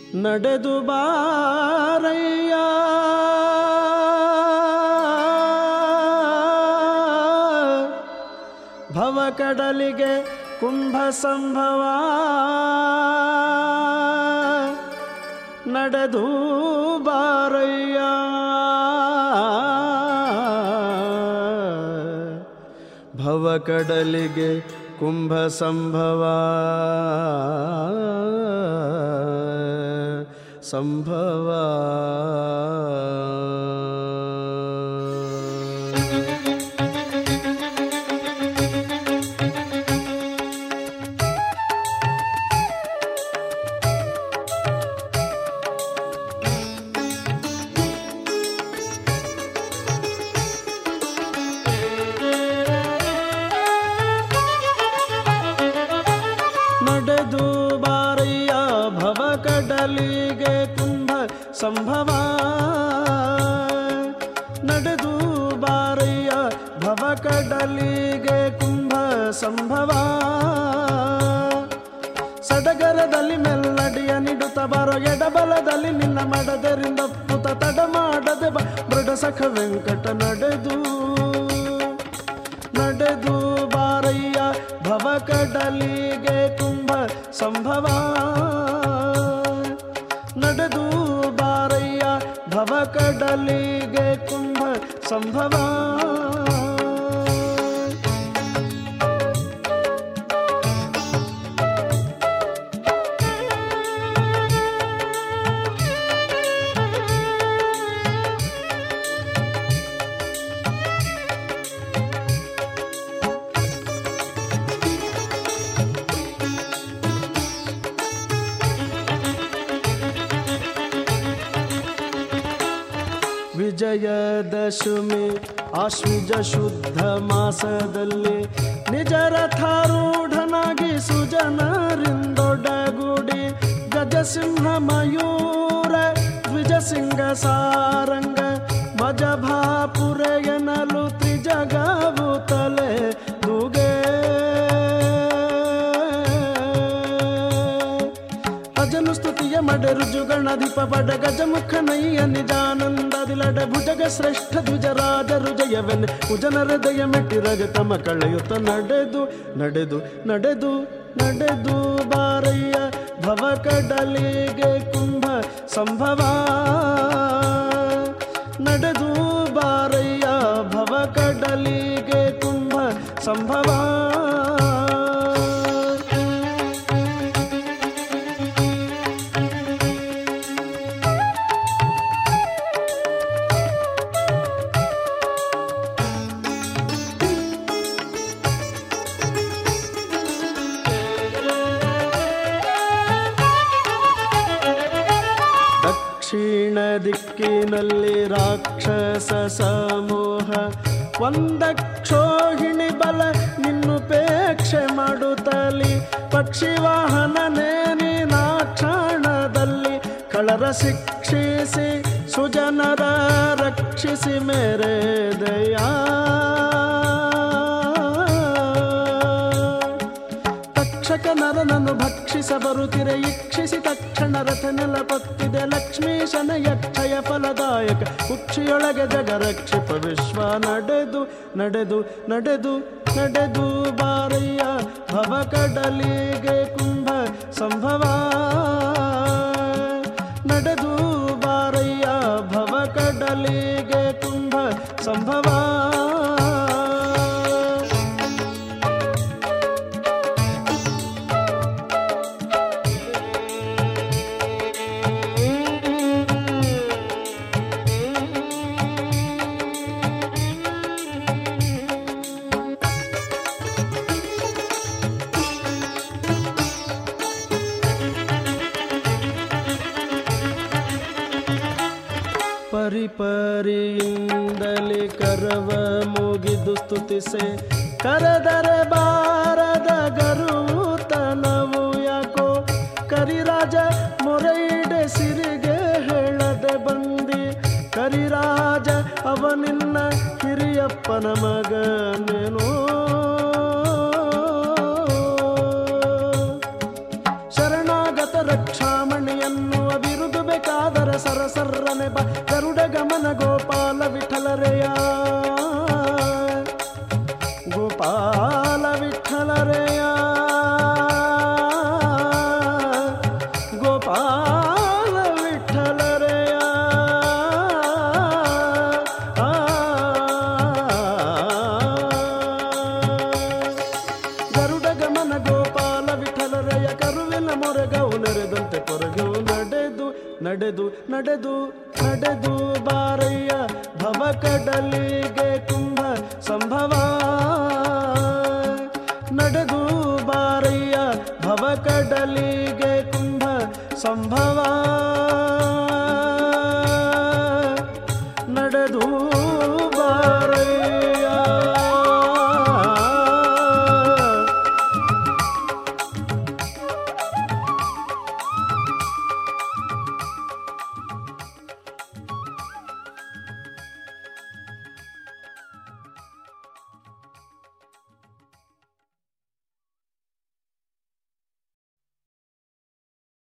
ನಡೆದು ಬಾರಯ್ಯ ಭವಕಡಲಿಗೆ ಕುಂಭ ಸಂಭವ ನಡೆದು ಬಾರಯ್ಯ ಭವಕಡಲಿಗೆ ಕುಂಭ ಸಂಭವ ಸಂಭವ ನಡೆದು ಬಾರಯ್ಯ ಭವಕಡಲಿಗೆ ಕುಂಭ ಸಂಭವ ನಡೆದು ಬಾರಯ್ಯ ಭವಕಡಲಿಗೆ ಕುಂಭ ಸಂಭವ ಸಡಗರದಲ್ಲಿ ಮೆಲ್ಲಡಿಯ ನಿಡುತ್ತ ಬರೋ ಎಡಬಲದಲ್ಲಿ ನಿನ್ನ ಮಡದರಿಂದ ಪುತ ತಡ ಮಾಡದೆ ಬ ಮೃಡ ಸಖ ವೆಂಕಟ ನಡೆದು ನಡೆದು ಬಾರಯ್ಯ ಭವಕಡಲಿಗೆ ಕುಂಭ ಸಂಭವ ನಡೆದು ಬಾರಯ್ಯ ಭವಕಡಲಿಗೆ ಕುಂಭ ಸಂಭವ ವಿಜಯದಶಮಿ ಆಶ್ವಿಜ ಶುದ್ಧ ಮಾಸದಲ್ಲಿ ನಿಜ ರಥಾರೂಢನಾಗಿ ಸುಜನರಿಂದೊಡಗೂಡಿ ಗಜಸಿಂಹ ಮಯೂರ ದ್ವಿಜಸಿಂಗ ಸಾರಂಗ ಮಜಭಾಪುರ ಎನ್ನಲು ತ್ರಿಜಗವು ತಲೆ ನುಗೆ ಅಜನು ಸ್ತುತಿಯ ಮಡೆ ರುಜುಗಣಧಿಪ ಬಡ ಗಜಮುಖ ನಯ್ಯ ನಿಜಾನಂದದಿಲಡ ಭುಜಗ ಶ್ರೇಷ್ಠ ದ್ವಿಜರಾಜ ರುಜಯವೆನ್ ಕುಜನ ಹೃದಯ ಮೆಟ್ಟಿ ರಜತಮ ಕಳೆಯುತ್ತ ನಡೆದು ನಡೆದು ನಡೆದು ನಡೆದು ಬಾರಯ್ಯ ಭವಕಡಲಿಗೆ ಕುಂಭ ಸಂಭವ ನಡೆದು ಬಾರಯ್ಯ ಭವಕಡಲಿಗೆ ಕುಂಭ ಸಂಭವ ದಕ್ಷಿಣ ದಿಕ್ಕಿನಲ್ಲಿ ರಾಕ್ಷಸ ಸಮೂಹ ಒಂದಕ್ಷೋಹಿಣಿ ಬಲ ನಿನ್ನುಪೇಕ್ಷೆ ಮಾಡುತ್ತಲಿ ಪಕ್ಷಿ ವಾಹನನೇ ನೀನಾಕ್ಷಣದಲ್ಲಿ ಕಳರ ಶಿಕ್ಷಿಸಿ ಸುಜನರ ರಕ್ಷಿಸಿ ಮೇರೆ ದಯಾ ತಕ್ಷಕ ನರನನ್ನು ಭಕ್ಷಿಸ ಬರುತ್ತಿರೆ ಇಕ್ಷಿಸಿ ತಕ್ಷಣ ರಥ ನೆಲಪತ್ತಿದೆ ಲಕ್ಷ್ಮೀಶನ ಯಕ್ಷಯ ಫಲದಾಯಕ ಕುಕ್ಷಿಯೊಳಗೆ ಜಗ ರಕ್ಷಿಪ ವಿಶ್ವ ನಡೆದು ನಡೆದು ನಡೆದು ನಡೆದು ಬಾರಯ್ಯ ಭವಕಡಲಿಗೆ ಕುಂಭ ಸಂಭವ ನಡೆದು ಬಾರಯ್ಯ ಭವಕಡಲಿಗೆ ಕುಂಭ ಸಂಭವ ಪರಿಪರಿಯಿಂದಲೇ ಕರವ ಮುಗಿದು ಸ್ತುತಿಸೆ ಕರೆದರೆ ಬಾರದ ಗರುತನವು ಯಾಕೋ ಕರಿರಾಜ ಮೊರೈಡೆ ಸಿರಿಗೆ ಹೇಳದೆ ಬಂದಿ ಕರಿರಾಜ ಅವನಿನ್ನ ಹಿರಿಯಪ್ಪನ ಮಗನೇನೋ ಶರಣಾಗತ ರಕ್ಷಾಮಣಿಯನ್ನು ಅಭಿ ಬೇಕಾದರ ಸರಸರ್ರನೆ ಬ ಗರುಡ ಗಮನ ಗೋಪಾಲ ವಿಠಲರೆಯ ಗೋಪಾಲ ವಿಠಲರೆಯ ಗೋಪಾಲ ವಿಠಲರೆಯ ಗರುಡ ಗಮನ ಗೋಪಾಲ ವಿಠಲರೆಯ ಕರುವಿನ ಮೊರೆಗವು ನೆರೆದಂತೆ ಕೊರಗವು ನಡೆದು ನಡೆದು ನಡೆದು ನಡೆದು ಬಾರಯ್ಯ ಭವ ಕಡಲಿಗೆ ಕುಂಭ ಸಂಭವ ನಡೆದು ಬಾರಯ್ಯ ಭವ ಕಡಲಿಗೆ ಕುಂಭ ಸಂಭವ